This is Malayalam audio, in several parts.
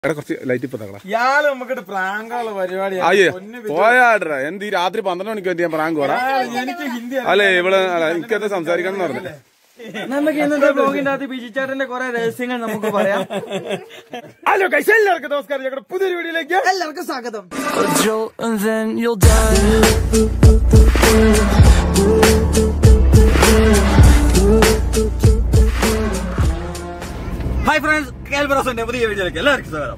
എടാ കുറച്ച് ലൈറ്റ് ഇപ്പൊ തകളാ ഇയാള് നമുക്കിട്ട് പ്രാങ്കുള്ള പരിപാടിയാണ് അയ്യേ പൊന്ന് പോയാട്രാ എന്ത് ഈ രാത്രി പന്ത്രണ്ട് മണിക്ക് പറ്റിയ പ്രാങ്ക് പോടാ വിചാരം. എനിക്ക് ഹിന്ദി അറിയാം. അല്ലേ ഇവിടെ അല്ല, എനിക്കത് സംസാരിക്കണം എന്ന് പറഞ്ഞു നമുക്ക് ഇന്നത്തെ ബ്ലോഗിന്റെ അകത്ത് ബിജിച്ചാട്ടന്റെ കുറെ രഹസ്യങ്ങൾ നമുക്ക് പറയാം ഹലോ കൈസ് എല്ലാവർക്കും നമസ്കാരം ഞങ്ങളുടെ പുതിയൊരു വീഡിയോയിലേക്ക് എല്ലാവർക്കും സ്വാഗതം and then you'll die hi friends കേൾബ്രോസിന്റെ പുതിയ വീഡിയോയിലേക്ക് എല്ലാവർക്കും സ്വാഗതം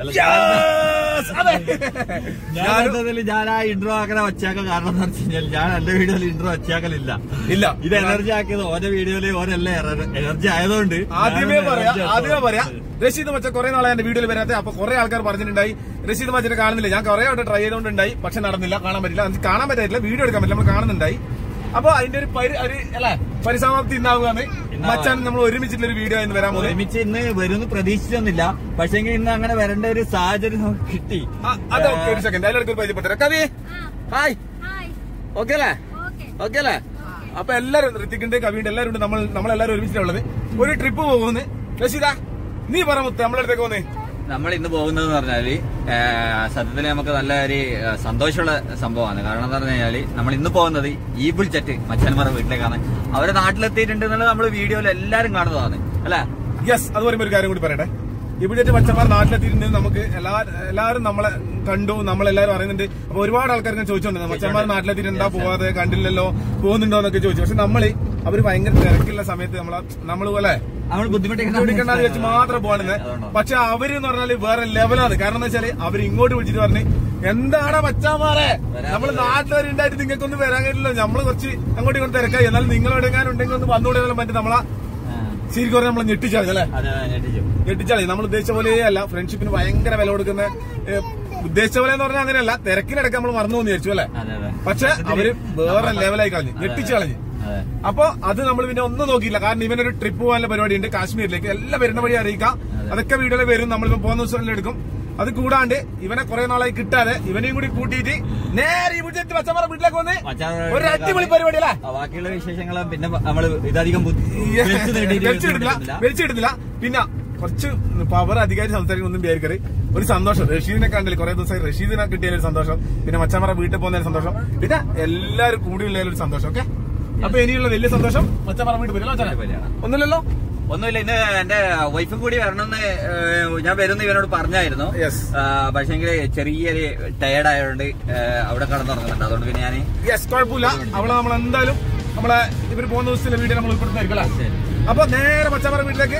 ഞാൻ എന്തായാലും ഞാൻ ആ ഇൻട്രോ ആക്കണ വച്ചാക്കൽ കാരണം എന്ന് വെച്ച് കഴിഞ്ഞാൽ ഞാൻ എന്റെ വീഡിയോയിൽ ഇൻട്രോ വച്ചാക്കലില്ല ഇല്ല ഇത് എനർജി ആക്കിയത് ഓരോ വീഡിയോയില് ഓരെല്ലാം എനർജി ആയതുകൊണ്ട് ആദ്യമേ ഞാനൊന്ന് പറയാം energy ആദ്യമേ ആക്കും. പറയാം റഷീദ് മച്ച കുറെ നാളെ എന്റെ വീഡിയോയിൽ വരാത്ത അപ്പൊ കുറെ ആൾക്കാർ പറഞ്ഞിട്ടുണ്ടായി റഷീദ് മച്ചനെ കാണുന്നില്ല ഞാൻ കുറെ വട്ടം ട്രൈ ചെയ്തുകൊണ്ടുണ്ടായി പക്ഷെ നടന്നില്ല കാണാൻ പറ്റില്ല എനിക്ക് കാണാൻ പറ്റില്ല വീഡിയോ എടുക്കാൻ പറ്റില്ല നമ്മൾ കാണുന്നുണ്ടായി അപ്പൊ അതിന്റെ ഒരു പരി ഒരു അല്ലെ പരിസമാപ്തി ഇന്നാവുകയാണ് മച്ചാൻ നമ്മൾ ഒരുമിച്ചിട്ടുള്ള ഒരു വീഡിയോ ഇന്ന് വരാൻ പോകുന്നത് ഒരുമിച്ച് ഇന്ന് വരുമെന്ന് പ്രതീക്ഷിച്ചൊന്നുമില്ല പക്ഷെങ്കിൽ ഇന്ന് അങ്ങനെ വരേണ്ട ഒരു സാഹചര്യം നമുക്ക് കിട്ടി ആ, അത് ഓക്കെ ഒരു സെക്കൻഡ് അതിലേക്ക് ഒരു പരിചയപ്പെട്ടു കവി ഹായ് ഹായ് ഓക്കെ അല്ലേ ഓക്കെ ഓക്കെ അല്ലേ അപ്പൊ എല്ലാരും ഋത്തിക്കുണ്ട് കവിയുണ്ട് എല്ലാവരും ഉണ്ട് നമ്മൾ നമ്മളെല്ലാരും ഒരുമിച്ചിട്ടുള്ളത് ഒരു ട്രിപ്പ് പോകുന്നു റഷീദ നീ പറ മുത്ത് നമ്മളടുത്തേക്ക് പോന്നേ നമ്മൾ ഇന്ന് പോകുന്നത് പറഞ്ഞാല് സത്യത്തിൽ നമുക്ക് നല്ല ഒരു ആ, സന്തോഷമുള്ള സംഭവമാണ് കാരണം എന്ന് പറഞ്ഞു കഴിഞ്ഞാല് നമ്മൾ ഇന്ന് പോകുന്നത് ഈ ബുൾച്ചറ്റ് മച്ചാന്മാരുടെ വീട്ടിലേക്കാണ് അവരെ നാട്ടിലെത്തിയിട്ടുണ്ട് എന്നുള്ളത് നമ്മൾ വീഡിയോയിൽ എല്ലാരും കാണുന്നതാണ് അല്ലെ യെസ് അത് പറയുമ്പോ ഒരു കാര്യം കൂടി പറയട്ടെ ഇവിടെ മച്ചന്മാർ നാട്ടിലെത്തിയിരുന്നു നമുക്ക് എല്ലാ എല്ലാവരും നമ്മളെ കണ്ടു നമ്മളെല്ലാവരും അറിയുന്നുണ്ട് അപ്പൊ ഒരുപാട് ആൾക്കാർ ഇങ്ങനെ ചോദിച്ചോണ്ട് മച്ചന്മാർ നാട്ടിലെത്തിയിട്ട് എന്താ പോവാതെ കണ്ടില്ലല്ലോ പോകുന്നുണ്ടോ എന്നൊക്കെ ചോദിച്ചു പക്ഷെ നമ്മള് അവര് ഭയങ്കര തിരക്കുള്ള സമയത്ത് നമ്മളെ നമ്മൾ പോലെ നമ്മൾ ബുദ്ധിമുട്ടിക്കണ്ടെന്ന് വെച്ച് മാത്രം പോകണെന്ന് പക്ഷെ അവര് എന്ന് പറഞ്ഞാല് വേറെ ലെവലാണ് കാരണം എന്താ വെച്ചാല് അവര് ഇങ്ങോട്ട് വിളിച്ചിട്ട് പറഞ്ഞ് എന്താണ് മച്ചാമാരെ നമ്മള് നാട്ടിലവര് ഉണ്ടായിട്ട് നിങ്ങൾക്കൊന്നും വരാൻ കഴിയില്ലല്ലോ നമ്മള് കുറച്ച് അങ്ങോട്ടും ഇങ്ങോട്ട് തിരക്കായി എന്നാൽ നിങ്ങൾ എവിടെയെങ്കിലും ഉണ്ടെങ്കിൽ ഒന്ന് വന്നുകൂടെ എന്നെല്ലാം പറ്റി നമ്മളെ ശരിക്കും പറഞ്ഞാൽ നമ്മളെ ഞെട്ടിച്ചാൽ അല്ലേ അതെ ഞെട്ടിച്ചു ഞെട്ടിച്ചാളി നമ്മൾ ഉദ്ദേശിച്ച പോലെ അല്ല ഫ്രണ്ട്ഷിപ്പിന് ഭയങ്കര വില കൊടുക്കുന്ന ഏ, ഉദ്ദേശിച്ച പോലെ എന്ന് പറഞ്ഞാൽ അങ്ങനെയല്ല തിരക്കിനിടയ്ക്ക് നമ്മൾ മറന്നു എന്ന് വിചാരിച്ചു അല്ലേ അതെ അതെ പക്ഷെ അവര് വേറെ ലെവലായി കളഞ്ഞു ഞെട്ടിച്ചു കളഞ്ഞു അതെ അപ്പൊ അത് നമ്മൾ പിന്നെ ഒന്നും നോക്കിയില്ല കാരണം ഇവനൊരു ട്രിപ്പ് പോകാനുള്ള പരിപാടി ഉണ്ട് കാശ്മീരിലേക്ക് എല്ലാം വരുന്ന വഴി അറിയിക്കാം അതൊക്കെ വീഡിയോയിൽ വരും നമ്മളിപ്പോ പോകുന്ന ദിവസം എടുക്കും അത് കൂടാണ്ട് ഇവനെ കുറെ നാളായി കിട്ടാതെ ഇവനെയും കൂടി കൂട്ടിയിട്ട് നേരെ ഈ വീട്ടിൽ പച്ചമറ വീട്ടിലേക്ക് വന്ന് മച്ചാന്മാരുടെ ഒരു അടിപൊളി പരിപാടി അല്ലേ ആ, ബാക്കിയുള്ള വിശേഷങ്ങൾ പിന്നെ നമ്മള് ഇതധികം ബുദ്ധി- വലിച്ചു നീട്ടിയിട്ട് വലിച്ചിടുന്നില്ല എടുക്കുന്നില്ല. വലിച്ചിടുന്നില്ല പിന്നെ കുറച്ച് പവർ അധികാരി സംസാരിക്കുന്ന ഒന്നും വിചാരിക്കരുത് ഒരു സന്തോഷം റഷീദിനെ കണ്ടില്ല കുറെ ദിവസമായി റഷീദിനെ കിട്ടിയ ഒരു സന്തോഷം പിന്നെ മച്ചമറ വീട്ടിൽ പോകുന്ന ഒരു സന്തോഷം പിന്നെ എല്ലാവരും കൂടിയുള്ള ഒരു സന്തോഷം ഓക്കെ അപ്പൊ ഇനിയുള്ള വലിയ സന്തോഷം മച്ചമറ വീട്ടിൽ പോയില്ല പോലെയാണ്. ഒന്നുമില്ലല്ലോ ഒന്നുമില്ല ഇന്ന് എന്റെ വൈഫും കൂടി വരണമെന്ന് ഏഹ്, ഞാൻ വരുന്ന ഇവനോട് പറഞ്ഞായിരുന്നു Yes. പക്ഷെങ്കിൽ ചെറിയൊരു ടയർഡ് ആയതുകൊണ്ട് ഏഹ്, അവിടെ കടന്നുറങ്ങുന്നുണ്ട് അതുകൊണ്ട് പിന്നെ ഞാൻ യെസ് കുഴപ്പമില്ല അവളെ നമ്മൾ എന്തായാലും നമ്മളെ ഇവർ പോകുന്ന ദിവസത്തിലെ വീഡിയോ നമ്മൾ ഉൾപ്പെടുത്തുന്നതായിരിക്കും അല്ലേ അപ്പൊ നേരെ മച്ചമറ വീട്ടിലേക്ക്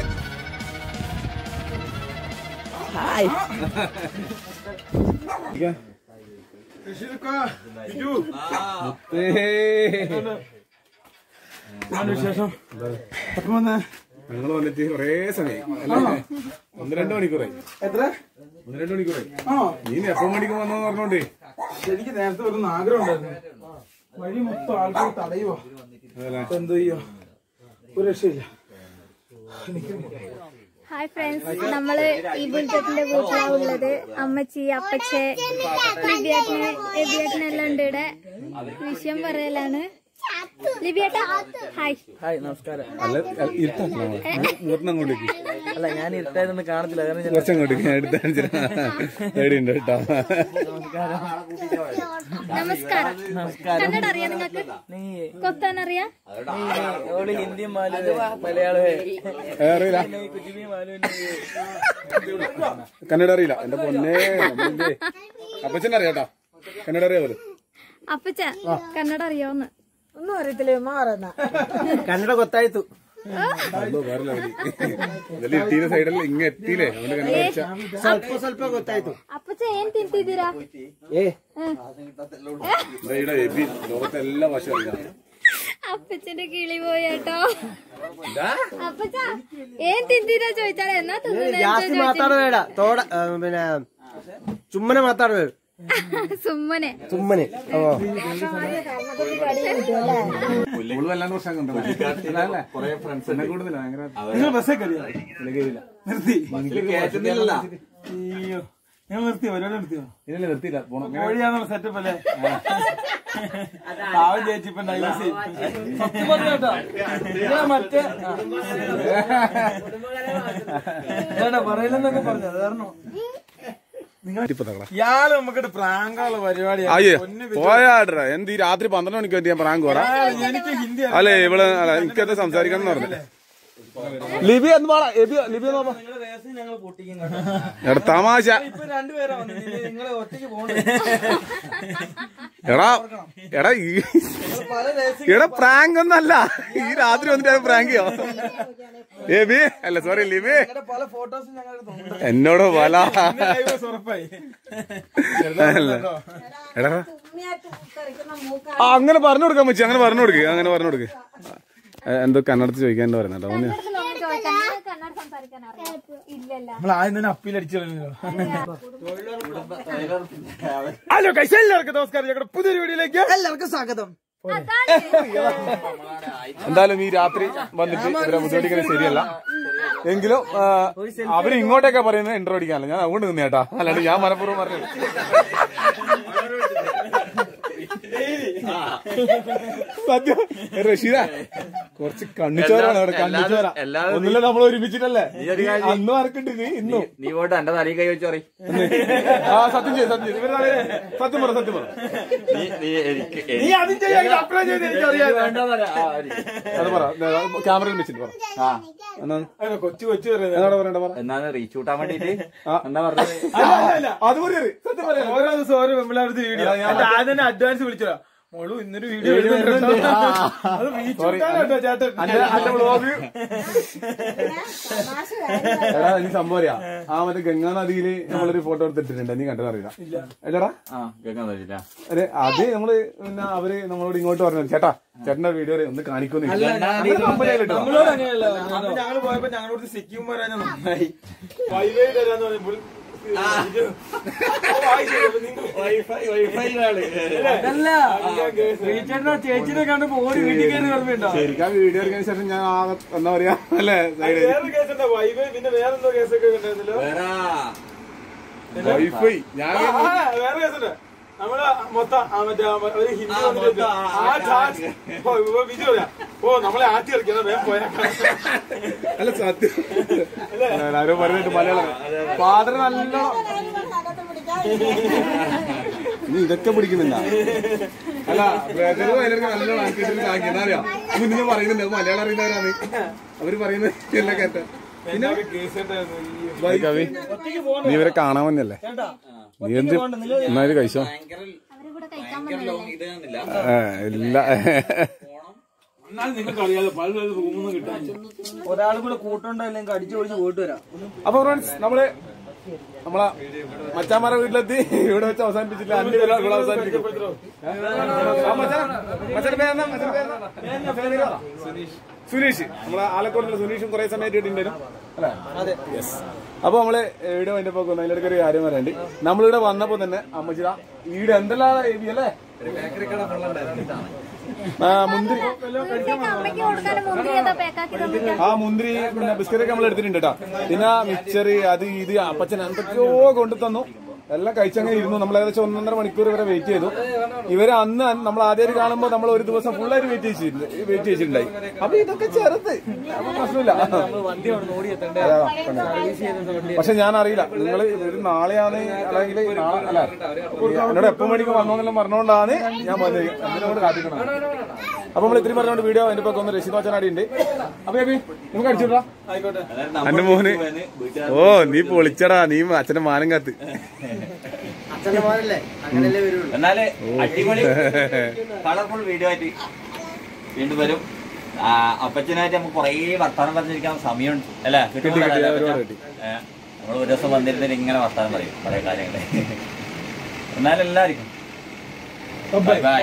വിശേഷം ഞങ്ങൾ വന്നിട്ട് കുറേ സമയം ഒന്ന് രണ്ട് മണിക്കൂറായി എത്ര ഒന്ന് രണ്ട് മണിക്കൂറായി ആണോ നീ എപ്പം മണിക്ക് വന്നോന്ന് പറഞ്ഞോണ്ടേ എനിക്ക് നേരത്തെ ഒരു ആഗ്രഹം ഉണ്ടായിരുന്നു വഴി മൊത്തം ആൾക്കാർ തടയുവാ അപ്പൊ എന്തോ ചെയ്യോ ഒരു രക്ഷയില്ല ഹായ് ഫ്രണ്ട്സ് നമ്മള് ഈ ബുൾജറ്റിന്റെ വീട്ടിലാണ് ഉള്ളത് അമ്മച്ചി അപ്പച്ചെ ലിബിയേട്ടന് എബിയേട്ടന് എല്ലാം ഉണ്ട് ഇവിടെ വിഷയം പറയലാണ് ലിബിയേട്ട ഹായ് ഹായ് നമസ്കാരം അല്ല ഇങ്ങോട്ട് അങ്ങോട്ടേക്ക് അല്ല ഞാൻ ഇരുട്ടായതൊന്നും കാണത്തില്ല കാരണം ഞാൻ കുറച്ചങ്ങോട്ടേക്ക് ഞാൻ എടുത്ത പേടിയുണ്ട് കേട്ടോ നമസ്കാരം കന്നഡ അറിയാം നിങ്ങൾക്ക് നീ കൊത്താൻ അറിയാം നീ ഓള് ഹിന്ദി മാലു മലയാളമേ ഏ, അറിയില്ല കുറ്റിമീ മാലു കന്നഡ അറിയില്ല എന്റെ പൊന്നെ അപ്പച്ചനെ അറിയാട്ടോ കന്നഡ അറിയാമല്ലോ അപ്പച്ച കന്നഡ അറിയാവുന്ന ഒന്നും അറിയത്തില്ല മാറുന്ന കന്നഡ ಗೊತ್ತಾಯ್ತು അല്ലോ വേറെ ലെവലി ഇതെല്ലാം എത്തിയ സൈഡല്ല ഇങ്ങ എത്തിയില്ലേ അതുകൊണ്ട് കന്നഡ പഠിച്ച ಸ್ವಲ್ಪ ಸ್ವಲ್ಪ ಗೊತ್ತಾಯ್ತು അപ്പച്ച ಏನ್ ತಿಂತಿದ್ದೀರಾ ಏ ഇവിടെ എബി ലോകത്തെ എല്ലാ ഭാഷ അറിയാം അപ്പച്ചന്റെ കിളി പോയേട്ടോ അപ്പച്ച ഏൻ തിന്തിരാ ചോദിച്ചാൽ എന്നാ ಜಾಸ್ತಿ തിന്നുന്ന ಮಾತಾಡಬೇಡ ತೋಡ ಆ, പിന്നെ ಸುಮ್ಮನೆ ಮಾತಾಡಬೇಡ സുമ്മനെ ಸುಮ್ಮನೆ ಓ. ഓള് വല്ലാണ്ട് പ്രശ്നം കണ്ടോ കൊറേ ഫ്രണ്ട്സ് എന്നെ കൂടുതല ഭയങ്കര നിങ്ങൾ ബസ്സേ കയറിയോ നിർത്തി കേട്ടുന്നില്ല അയ്യോ നിങ്ങൾ നിർത്തിയോ പരിപാടി നിർത്തിയോ ഇല്ല നിർത്തിയില്ല പോണം കോഴിയാന്നുള്ള സെറ്റപ്പ് അല്ലേ പാവം ചേച്ചി ഇപ്പൊ ഡൈവേഴ്സ് ചെയ്യും സത്യം പറഞ്ഞ കേട്ടോ ഇതാ മറ്റേ ഏട്ടാ പറയില്ലെന്നൊക്കെ പറഞ്ഞു അത് കാരണം ഇപ്പൊ തകളാ ഇയാള് നമുക്കിട്ട് പ്രാങ്കുള്ള പരിപാടിയാണ് അയ്യേ പോയാട്ര എന്ത് ഈ രാത്രി പന്ത്രണ്ട് മണിക്ക് വേണ്ടി ഞാൻ പ്രാങ്ക് കൂടാ എനിക്ക് ഹിന്ദി അല്ലേ ഇവള് അല്ല എനിക്കത് സംസാരിക്കണം എന്ന് പറഞ്ഞു ലിബി എന്ന് പാടാ ലിബി എന്ന് പറഞ്ഞ ഞങ്ങൾ പൊട്ടിക്കും കേട്ടോ. എടാ തമാശ ഇപ്പൊ രണ്ടുപേരാ വന്നത് നിങ്ങളെ ഒറ്റയ്ക്ക് പോകണ്ട എടാ എടാ ഈ പല രഹസ്യ എടാ പ്രാങ്ക് ഒന്നല്ല ഈ രാത്രി വന്നിട്ട് പ്രാങ്ക് ചെയ്യോ ഏബി അല്ല സോറി ലിബി നിങ്ങളുടെ പല ഫോട്ടോസും ഞങ്ങളുടെ തോന്നുന്നു എന്നോട് വല ഉറപ്പായി അല്ല എടാ ആ, അങ്ങനെ പറഞ്ഞു കൊടുക്കാൻ പറ്റി അങ്ങനെ പറഞ്ഞു കൊടുക്ക് അങ്ങനെ പറഞ്ഞു കൊടുക്ക് ഏ, എന്തോ കന്നഡത്ത് ചോദിക്കാൻ പറയുന്നുണ്ടോ അവന് കന്നഡ സംസാരിക്കാൻ അറിയാം ഇല്ലല്ല നമ്മൾ ആദ്യം തന്നെ അപ്പീലടിച്ചു ഹലോ കൈസ എല്ലാവർക്കും നമസ്കാരം ഞങ്ങളുടെ പുതിയൊരു വീഡിയോയിലേക്ക് എല്ലാവർക്കും സ്വാഗതം എന്തായാലും ഈ രാത്രി വന്നിട്ട് ഇവരെ ബുദ്ധിമുട്ടിക്കുന്നത് ശരിയല്ല എങ്കിലും ആ, അവര് ഇങ്ങോട്ടൊക്കെ പറയുന്നത് ഇന്റർ അടിക്കാനല്ല ഞാൻ അതുകൊണ്ട് നിന്നേട്ടാ അല്ലാണ്ട് ഞാൻ മനഃപൂർവ്വം പറഞ്ഞു സത്യം ഏ, റഷീദ കുറച്ച് കണ്ണിച്ചോരാണ് അവിടെ കണ്ണിച്ചോര എല്ലാവരും- ഒന്നുമില്ല നമ്മൾ ഒരുമിച്ചിട്ടല്ലേ ഒരു കാര്യം- അന്നും ആർക്കുണ്ട് നീ ഇന്നും നീ പോയിട്ട് എന്റെ തലയിൽ കൈ വെച്ചോറി ആ സത്യം ചെയ്യും സത്യം ചെയ്യും ഇവര് നാളെ സത്യം പറ സത്യം പറ നീ നീ എനിക്ക് നീ ആദ്യം ചെയ്യാൻ അപ്ലൈ ചെയ്ത് എനിക്കറിയാം അത് പറ ക്യാമറയിൽ വെച്ചിട്ട് പറ ആ എന്നാ കൊച്ചു കൊച്ചു പറയുന്നത് എന്നോട് പറയണ്ട പറ എന്നാണ് റീച്ച് കൂട്ടാൻ വേണ്ടിട്ട് എന്താ പറഞ്ഞത് അത് മതി അത്. സത്യം പറയാം ഓരോ ദിവസം ഓരോ വെമ്പിളാടുത്ത് വീഡിയോ ആദ്യം തന്നെ അഡ്വാൻസ് വിളിച്ചോ മോളു ഇന്നൊരു വീഡിയോ അത് reach കിട്ടാനാട്ടോ ചേട്ടൻ അന്റെ അന്റെ വ്ളോഗ് എടാ നീ സംഭവം അറിയാ ആ മറ്റേ ഗംഗാ നദിയില് നമ്മളൊരു ഫോട്ടോ എടുത്തിട്ടുണ്ട് നീ കണ്ടത് അറിയില്ല അല്ലടാ ആ കേൾക്കാൻ പറ്റില്ല അതെ അത് നമ്മള് പിന്നെ അവര് നമ്മളോട് ഇങ്ങോട്ട് പറഞ്ഞു ചേട്ടാ ചേട്ടന്റെ വീഡിയോ ഒന്ന് കാണിക്കുന്നു നമ്മളോട് അങ്ങനെയല്ല അന്ന് ഞങ്ങള് പോയപ്പോ ഞങ്ങളോട് സിക്കിം വരാൻ നന്നായി വൈവൈ തരാന്ന് പറഞ്ഞപ്പോൾ അതല്ല ചേച്ചിനെ കണ്ടപ്പോ ഓടി വീട്ടിൽ കയറി ഓർമ്മയുണ്ടോ ശരിക്കും വീഡിയോ എടുക്കാൻ ശേഷം ഞാൻ ആ എന്താ പറയാ അല്ലേ സൈഡ് വേറൊരു കേസുണ്ടോ വൈവൈ പിന്നെ വേറെന്തോ കേസൊക്കെ ഉണ്ടായിരുന്നല്ലോ വൈഫൈ ഞാൻ ആ, ആ, വേറെ കേസുണ്ട് നമ്മള് മൊത്തം ആ മറ്റേ ആ ഒരു ഹിന്ദി വന്നിട്ട് ആ ചാൻസ് ഓ ഇപ്പൊ വിജു പറയാ ഓ നമ്മളെ ആറ്റി കളിക്കണം വേഗം പോയേക്കാം അല്ല സത്യം ആരോ പറഞ്ഞിട്ട് മലയാളം ഫാദർ നല്ല നീ ഇതൊക്കെ പിടിക്കുന്നില്ല അല്ല ബ്രദർ അതിലൊക്കെ നല്ലോണം ആക്കിയിട്ട് ആക്കി എന്നാ അറിയാം മുന്നേ പറയുന്നുണ്ട് അത് മലയാളം അറിയുന്നവരാണ് അവര് പറയുന്നത് എല്ലാം കേട്ട പിന്നെ ബൈ കവി നീ ഇവരെ കാണാൻ വന്നല്ലേ നീ എന്ത് എന്നാലും കഴിച്ചോ അവരിവിടെ കഴിക്കാൻ ഇതൊന്നുമില്ല ഏ, ഇല്ല എന്നാലും നിങ്ങൾക്ക് അറിയാതെ പല റൂമൊന്നും കിട്ടാൻ ഒരാൾ കൂടെ കൂട്ടുണ്ടായില്ലെങ്കിൽ അടിച്ചു പൊളിച്ച് പോയിട്ട് വരാം അപ്പൊ ഫ്രണ്ട്സ് നമ്മള് നമ്മളെ മച്ചാമാരെ വീട്ടിലെത്തി ഇവിടെ വെച്ച് അവസാനിപ്പിച്ചില്ല അഞ്ചു പേര് ഇവിടെ അവസാനിപ്പിക്കും ആ, മച്ചാൻ, മച്ചാന്റെ പേരെന്താ? മച്ചാന്റെ പേരെന്താ? പേര് പറ. സുനീഷ് നമ്മളെ ആലക്കോടുള്ള സുനീഷും കുറെ സമയത്ത് ഇട്ടുണ്ടായിരുന്നു അല്ലേ യെസ് അപ്പൊ നമ്മള് വീഡിയോ അതിന്റെ പോകുന്നു അതിന്റെ ഒരു കാര്യം പറയാണ്ട് നമ്മളിവിടെ വന്നപ്പോ തന്നെ അമ്മച്ചിട വീട് എന്തെല്ലാം എബി അല്ലേ ആ മുന്തിരി അമ്മയ്ക്ക് കൊടുക്കാൻ മുന്തിരി ഏതാ പേക്കാക്കി തന്നിട്ട് ആ മുന്തിരി പിന്നെ ബിസ്ക്കറ്റ് ഒക്കെ നമ്മൾ എടുത്തിട്ടുണ്ട് കേട്ടോ പിന്നെ മിക്സർ അത് ഇത് അപ്പച്ചൻ എന്തൊക്കെയോ കൊണ്ടു തന്നു എല്ലാം കഴിച്ചങ്ങനെ ഇരുന്നു നമ്മൾ ഏകദേശം ഒന്നൊന്നര മണിക്കൂർ വരെ വെയിറ്റ് ചെയ്തു ഇവര് അന്ന് നമ്മൾ ആദ്യമായിട്ട് കാണുമ്പോൾ നമ്മൾ ഒരു ദിവസം ഫുള്ളായിട്ട് വെയിറ്റ് ചെയ്തിട്ടുണ്ട് വെയിറ്റ് ചെയ്തിട്ടുണ്ടായി അപ്പൊ ഇതൊക്കെ ചെറുത് അപ്പൊ പ്രശ്നമില്ല വണ്ടി അവിടെ ഓടി എത്തണ്ടേ അതാ, പക്ഷെ ഞാൻ അറിയില്ല നിങ്ങൾ ഒരു നാളെയാണ് അല്ലെങ്കിൽ നാളെ അല്ല എന്നോട് എപ്പം മണിക്ക് വന്നോന്നെല്ലാം പറഞ്ഞുകൊണ്ടാണ് ഞാൻ വന്നത് അതിനോട് കാത്തിക്കണം അപ്പൊ നമ്മൾ ഇത്രയും പറഞ്ഞോണ്ട് വീഡിയോ എന്റെ പக்கம் ഒന്ന് രശീദ് വച്ചനാടി ഉണ്ട് അപ്പൊ ബേബി നമുക്ക് അടിച്ചുവിടാ ആയിക്കോട്ടെ അന്റെ മോന് ഓ നീ പൊളിച്ചടാ നീ അച്ഛന്റെ മാനം കാത്ത് അച്ഛനമാരല്ലേ അങ്ങനെയല്ലേ വരുള്ളൂ എന്നാല് അടിപൊളി കളർഫുൾ വീഡിയോ ആയിട്ട് വീണ്ടും വരും ആ, അപ്പച്ചനായിട്ട് നമുക്ക് കുറേ വർത്താനം പറഞ്ഞിരിക്കാൻ സമയമുണ്ട് അല്ലേ കിട്ടി, കിട്ടി, ഒരുപാട് കിട്ടി. നമ്മൾ ഒരു ദിവസം വന്നിരുന്നിട്ട് ഇങ്ങനെ വർത്താനം പറയും കുറെ കാര്യങ്ങള് എന്നാലും എല്ലാവർക്കും ബൈ ബൈ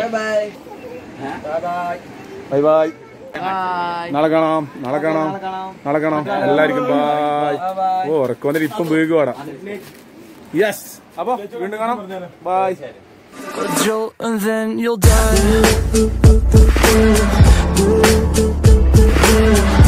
ബൈ ബൈ നാളെ കാണാം നാളെ കാണാം നാളെ കാണാം എല്ലാവർക്കും ബൈ ഓ ഉറക്കം വന്നിട്ട് iപ്പം വീക്ക് പാടാം യെസ് അപ്പൊ വീണ്ടും കാണാം bye Jolt and then you'll die.